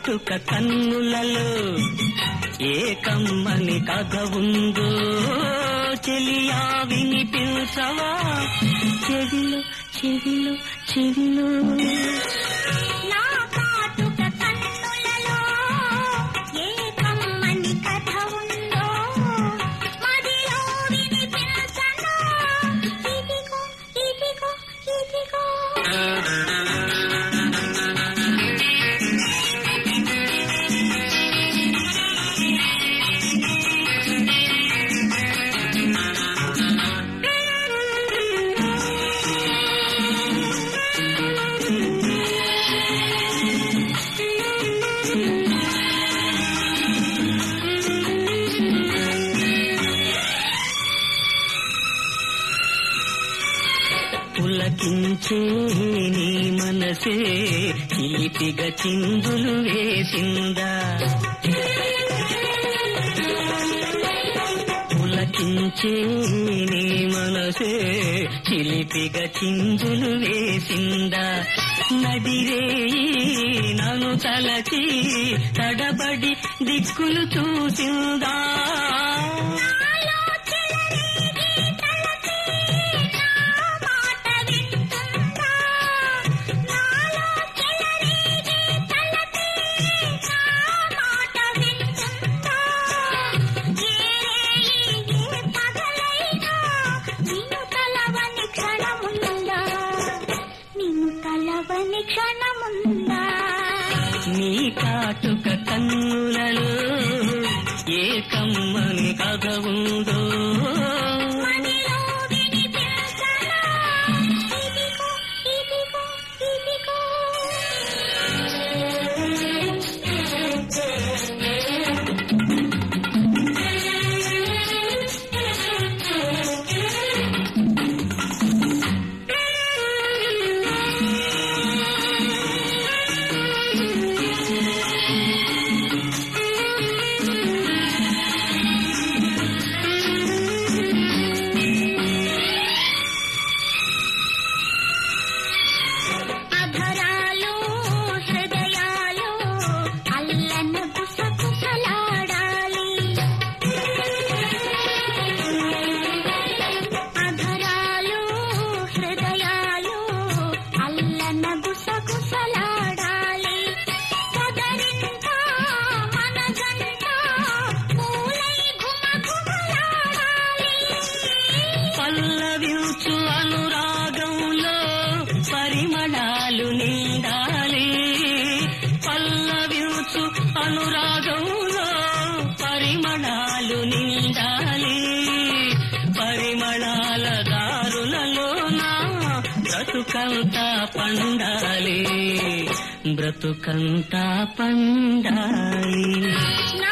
కాటుక కన్నులలో ఏ కమ్మని కథ ఉందో చెలియా వినిపించవా చెవిలో చెవిలో చెవిలో నా కాటుక కన్నులలో ఏ కమ్మని కథ ఉందో మదిలో వినిపించనా ఇదిగో ఇదిగో ఇదిగో పులకించే నీ మనసే చిలిపిగా చిందులు వేసిందా పులకించే నీ మనసే చిలిపిగా చిందులు వేసిందా నడిరేయి నన్ను తలచి తడబడి దిక్కులు చూసిందా నాలో చెలరేగి తలపే నా మాట వింటుందా నాలో చెలరేగి తలపే నా మాట వింటుందా ఏ రేయి ఏ పగలైనా నిన్ను తలవని క్షణముందా నిన్ను తలవని క్షణముందా నీ కాటుక కన్నులలో ఏ కమ్మని కథ ఉందో మదిలో వినిపించనా ఇదిగో ఇదిగో ఇదిగో అధరాలు హృదయాలు అల్లన గుసగుసలాడాలి అధరాలు హృదయాలు అల్లన గుసగుసలాడాలి కదరింత మనగంట పూలై ఘుమఘుమలాడాలి పల్లవించు అనురాగంలో పరిమళాలు నిండాలి పల్లవించు అనురాగంలో పరిమళాలు నిండాలి పరిమళాల దారులలో నా బ్రతుకంతా పండాలి బ్రతుకంతా పండాలి నా